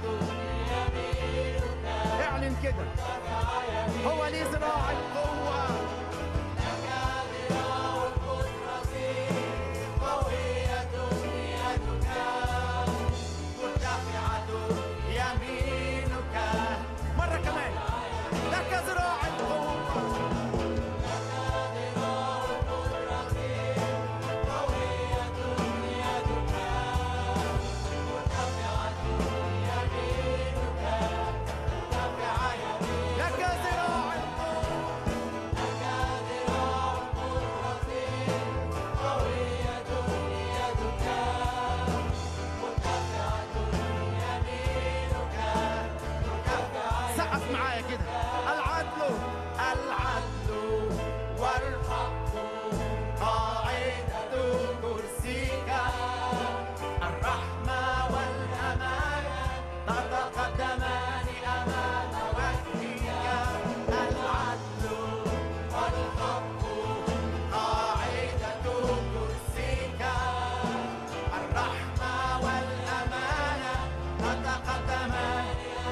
اعلن كده هو ليه ذراع القوة مرة كمان لك ذراع القوة لك ذراع القوة سقف معايا كده العدل العدل والحق قاعدة كرسيك الرحمة والأمانة تتقدمان أمام وجهك العدل والحق قاعدة كرسيك الرحمة والأمانة تتقدمان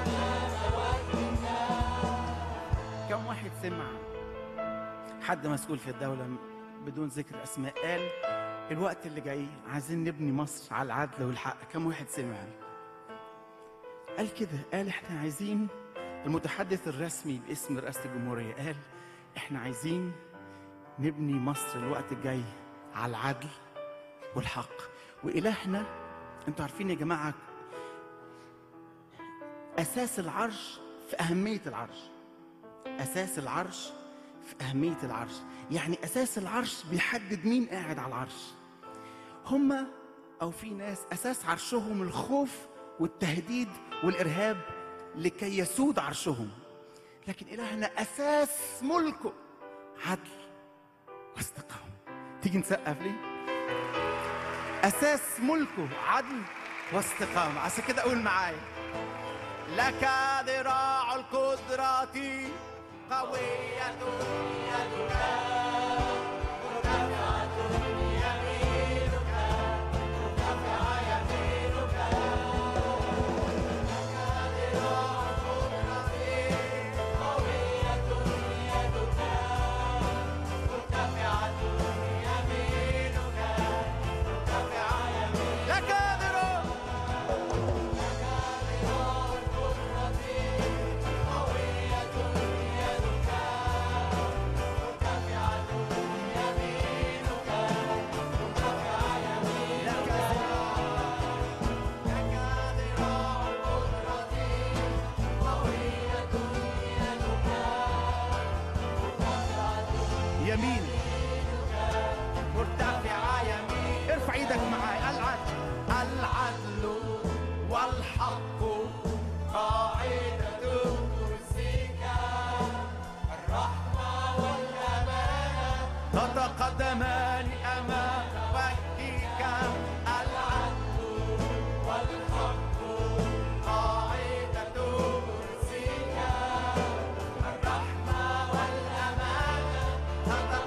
كم واحد سمع حد مسؤول في الدولة بدون ذكر أسماء قال الوقت اللي جاي عايزين نبني مصر على العدل والحق كم واحد سمع قال كده قال احنا عايزين المتحدث الرسمي باسم رئاسة الجمهورية قال احنا عايزين نبني مصر الوقت الجاي على العدل والحق وإلهنا انتوا عارفين يا جماعة أساس العرش في أهمية العرش أساس العرش في أهمية العرش يعني أساس العرش بيحدد مين قاعد على العرش هما أو في ناس أساس عرشهم الخوف والتهديد والإرهاب لكي يسود عرشهم لكن إلهنا أساس ملكه عدل واستقامة تيجي نسقف ليه؟ أساس ملكه عدل واستقامة عشان كده أقول معايا لك ذراع القدرة قوية يدك مرتفعة يمينك مرتفعة يمينك لك ذراع القدرة قوية يدك مرتفعة يمينك مرتفعة يمينك لك ذراع يمين مرتفعة يمين ارفع ايدك معايا العدل العدل والحق قاعدة كرسيك الرحمة والأمانة تتقدمان أمام وجهك العدل والحق قاعدة كرسيك الرحمة والأمانة تتقدمان